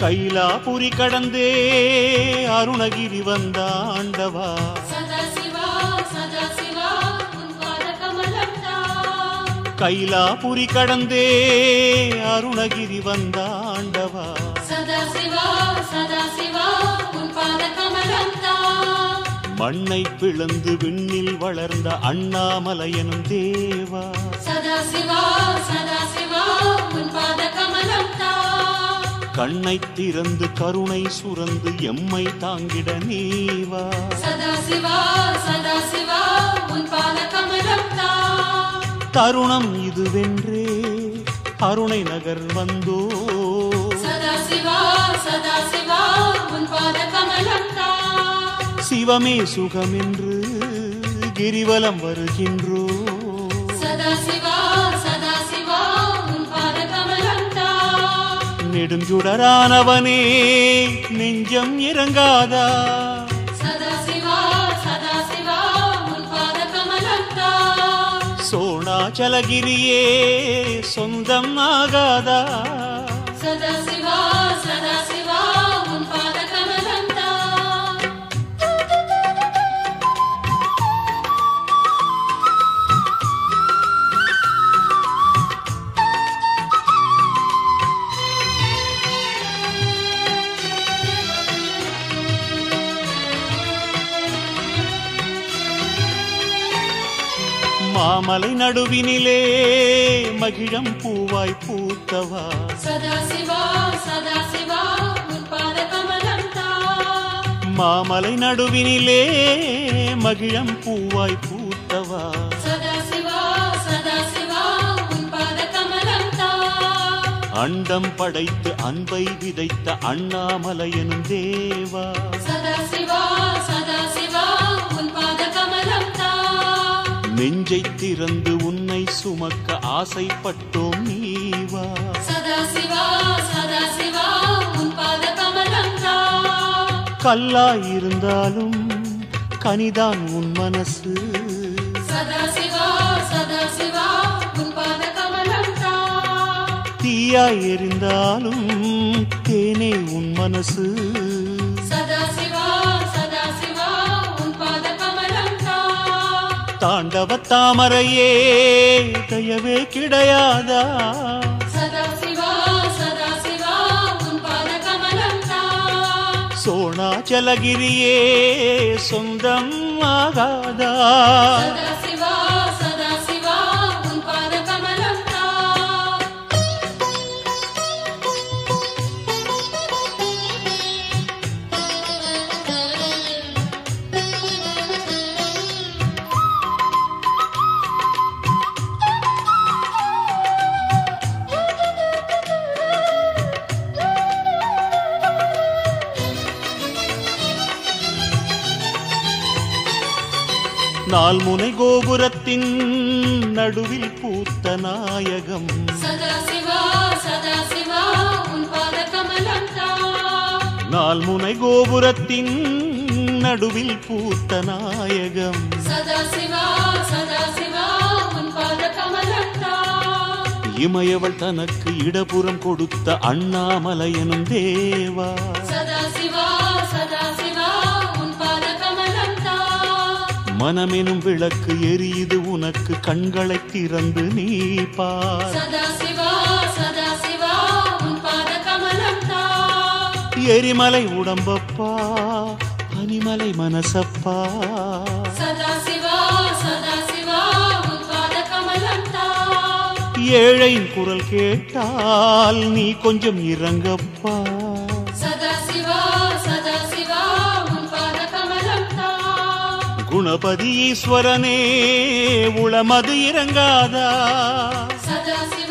கைலாபுரி கடந்தே அருணகிரி வந்த ஆண்டவா சதாசிவா சதாசிவா உன் பாத கமலம் கைலாபுரி கடந்தே அருணகிரி வந்த ஆண்டவா சதாசிவா சதாசிவா உன் பாத கமலம் மண்ணை பிளந்து விண்ணில் வளர்ந்த அண்ணாமலையனும் தேவா சதாசிவா சதாசிவா உன் பாத கமலம் கண்ணை திறந்து கருணை சுரந்து எம்மை தாங்கிட நீவா சதாசிவா சதாசிவா உன் பாத கமலம் தருணம் இதுவென்றே அருணை நகர் வந்தோ சதாசிவா சதாசிவா உன் பாத கமலம் சிவமே சுகமென்று கிரிவலம் வருகின்றோ சதாசிவா சதாசிவா உன் பாத கமலம் நெடுஞ்சுடரானவனே நெஞ்சம் இறங்காதா சதாசிவா சதாசிவா உன் பாத கமலம் சோணாச்சலகிரியே சொந்தம் ஆகாதா சதாசிவா சதாசிவா உன் பாத கமலம் மாமலை நடுவினிலே மகிழம் பூவாய் பூத்தவா சதாசிவா சதாசிவா உன் பாத கமலம் மாமலை நடுவினிலே மகிழம் பூவாய் பூத்தவா சதாசிவா சதாசிவா உன் பாத கமலம் அண்டம் படைத்து அன்பை விதைத்த அண்ணாமலையனும் தேவா சதாசிவா சதாசிவா உன் பாத கமலம் நெஞ்சை திறந்து உன்னை சுமக்க ஆசைப்பட்டோம் நீவா சதாசிவா சதாசிவா உன் பாத கமலம் கல்லாயிருந்தாலும் கனிதான் உன் மனசு சதாசிவா சதாசிவா உன் பாத கமலம் தீயாய் எரிந்தாலும் தேனே உன் மனசு சதாசிவா சதாசிவா உன் பாத கமலம் தாண்டவ தாமரையே தயவே கிடையாதா சதாசிவா சதாசிவா உன் பாத கமலம் சோணாச்சலகிரியே சொந்தம் ஆகாதா சதாசிவா சதாசிவா உன் பாத கமலம் நால்முனை கோபுரத்தின் நடுவில் பூத்த நாயகம் சதாசிவா சதாசிவா உன் பாத கமலம் நால்முனை கோபுரத்தின் நடுவில் பூத்த நாயகம் சதாசிவா சதாசிவா உன் பாத கமலம் இமயவள் தனக்கு இடபுறம் கொடுத்த அண்ணாமலையனும் தேவா சதாசிவா சதாசிவா உன் பாத கமலம் மனமெனும் விளக்கு எரியுது உனக்கு கண்களை திறந்து நீ பார் சதாசிவா சதாசிவா உன் பாத கமலம் எரிமலை உடம்பப்பா பனிமலை மனசப்பா சதாசிவா சதாசிவா உன் பாத கமலம் ஏழையின் குரல் கேட்டால் நீ கொஞ்சம் இறங்கப்பா சதாசிவா சதாசிவா உன் பாத கமலம் குணபதி ஈஸ்வரனே உளமது இறங்காதா சதாசிவா